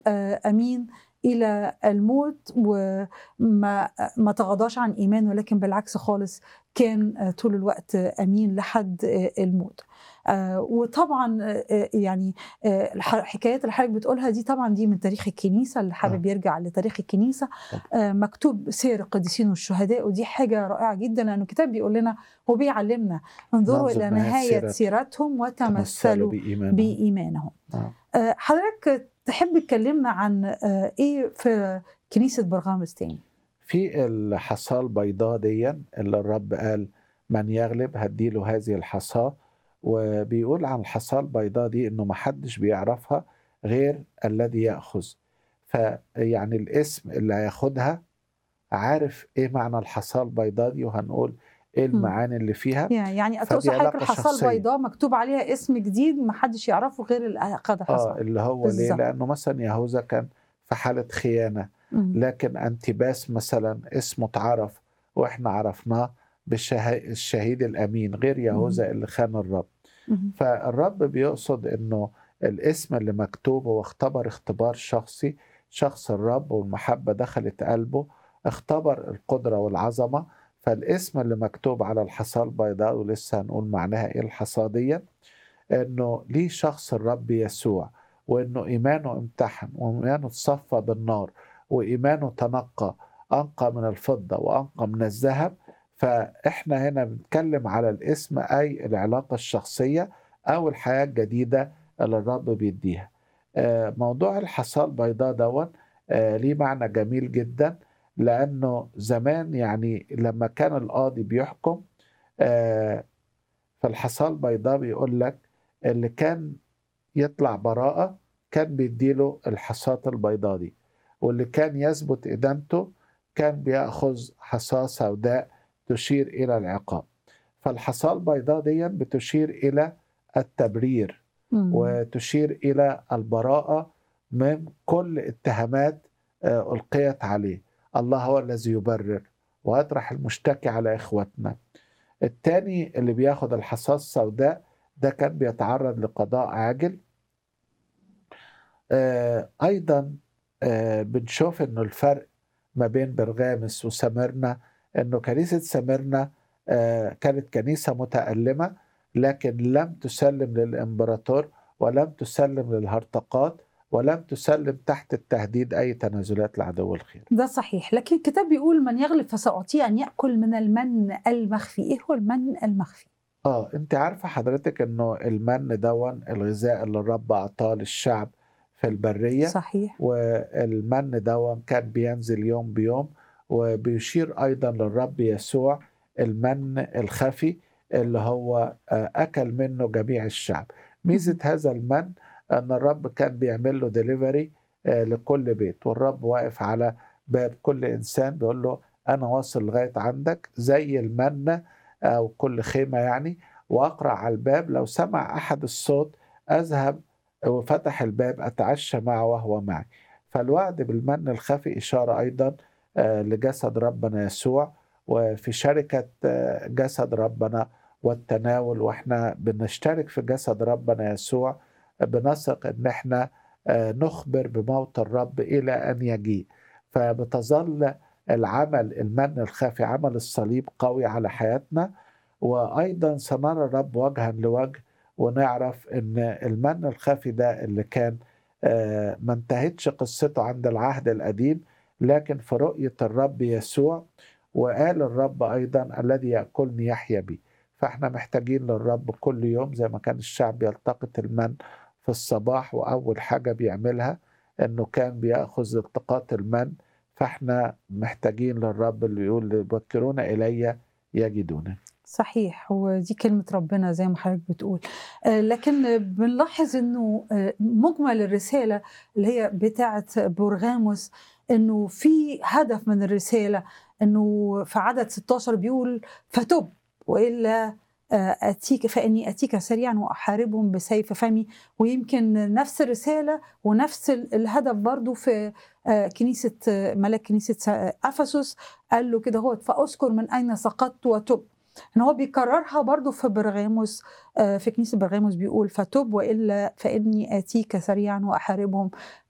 آه، امين الى الموت وما ما تغاضاش عن ايمانه لكن بالعكس خالص كان آه، طول الوقت امين لحد آه، الموت آه، وطبعا آه، يعني آه، الح- الحكايات اللي حضرتك بتقولها دي طبعا دي من تاريخ الكنيسه اللي حابب يرجع لتاريخ الكنيسه آه، مكتوب سير القديسين والشهداء ودي حاجه رائعه جدا لانه الكتاب بيقول لنا هو بيعلمنا انظروا ننظر الى نهاية نهايه سيرتهم. سيرتهم تمثلوا وتمثلوا بإيمانهم بايمانهم آه. آه، حضرتك تحب تكلمنا عن آه، ايه في كنيسه برغامس تاني في الحصاة البيضاء دي اللي الرب قال من يغلب هديله هذه الحصاة وبيقول عن الحصاة البيضاء دي انه محدش بيعرفها غير الذي يأخذ فيعني الاسم اللي هياخدها عارف ايه معنى الحصاة البيضاء دي وهنقول ايه المعاني اللي فيها يعني يعني فدي تقصد حضرتك علاقة الحصاله شخصية. البيضاء مكتوب عليها اسم جديد محدش يعرفه غير اللي اخذ اه الحصاله اللي هو ليه بالظبط. لانه مثلا يهوذا كان في حالة خيانة مم. لكن انتباس مثلا اسمه اتعرف واحنا عرفناه بالشهيد الامين غير يهوذا اللي خان الرب مم. فالرب بيقصد انه الاسم اللي مكتوب هو اختبر اختبار شخصي شخص الرب والمحبة دخلت قلبه اختبر القدرة والعظمة فالاسم اللي مكتوب على الحصاة البيضاء ولسه هنقول معناها ايه الحصاة دي انه ليه شخص الرب يسوع وانه ايمانه امتحن وايمانه اتصفى بالنار وايمانه تنقى انقى من الفضة وانقى من الذهب فاحنا هنا بنتكلم على الاسم اي العلاقة الشخصية او الحياة الجديدة اللي الرب بيديها آه، موضوع الحصاة البيضاء دون آه، ليه معنى جميل جدا لانه زمان يعني لما كان القاضي بيحكم آه، فالحصاة البيضاء بيقول لك اللي كان يطلع براءة كان بيديله الحصاة البيضاء دي واللي كان يثبت إدانته كان بيأخذ حصاة سوداء تشير إلى العقاب فالحصاة البيضاء دي بتشير إلى التبرير مم. وتشير إلى البراءة من كل اتهامات آه، ألقيت عليه الله هو الذي يبرر ويطرح المشتكي على إخوتنا التاني اللي بياخد الحصاة السوداء ده كان بيتعرض لقضاء عاجل آه، أيضا آه، بنشوف إنه الفرق ما بين برغامس وسمرنا إنه كنيسة سمرنا آه، كانت كنيسة متألمة لكن لم تسلم للإمبراطور ولم تسلم للهرطقات ولم تسلم تحت التهديد أي تنازلات لعدو الخير ده صحيح لكن الكتاب بيقول من يغلب فسأعطيه أن يأكل من المن المخفي إيه هو المن المخفي؟ اه انت عارفه حضرتك انه المن دون الغذاء اللي الرب اعطاه للشعب في البريه صحيح والمن دون كان بينزل يوم بيوم وبيشير ايضا للرب يسوع المن الخفي اللي هو آه، اكل منه جميع الشعب ميزه هذا المن ان الرب كان بيعمل له ديليفري لكل بيت والرب واقف على باب كل انسان بيقول له انا واصل لغايه عندك زي المنه او كل خيمه يعني واقرع على الباب لو سمع احد الصوت اذهب وفتح الباب اتعشى معه وهو معي فالوعد بالمن الخفي اشاره ايضا آه، لجسد ربنا يسوع وفي شركه آه، جسد ربنا والتناول واحنا بنشترك في جسد ربنا يسوع بنثق ان احنا آه، نخبر بموت الرب الى ان يجيء فبتظل العمل المن الخفي عمل الصليب قوي على حياتنا وايضا سنرى الرب وجها لوجه ونعرف ان المن الخفي ده اللي كان آه، ما انتهتش قصته عند العهد القديم لكن في رؤية الرب يسوع وقال الرب أيضا الذي يأكلني يحيا بي فاحنا محتاجين للرب كل يوم زي ما كان الشعب يلتقط المن في الصباح وأول حاجة بيعملها إنه كان بيأخذ التقاط المن فاحنا محتاجين للرب اللي يقول يبكرون إلي يجدونني صحيح ودي كلمة ربنا زي ما حضرتك بتقول آه، لكن بنلاحظ انه آه، مجمل الرسالة اللي هي بتاعة بورغاموس انه في هدف من الرسالة انه في عدد 16 بيقول فتب والا آه، اتيك فاني اتيك سريعا واحاربهم بسيف فمي ويمكن نفس الرسالة ونفس ال- الهدف برضو في آه، كنيسة آه، ملاك كنيسة س- افسس قال له كده هو فاذكر من اين سقطت وتب ان هو بيكررها برضو في برغاموس آه، في كنيسه برغاموس بيقول فتب والا فاني اتيك سريعا واحاربهم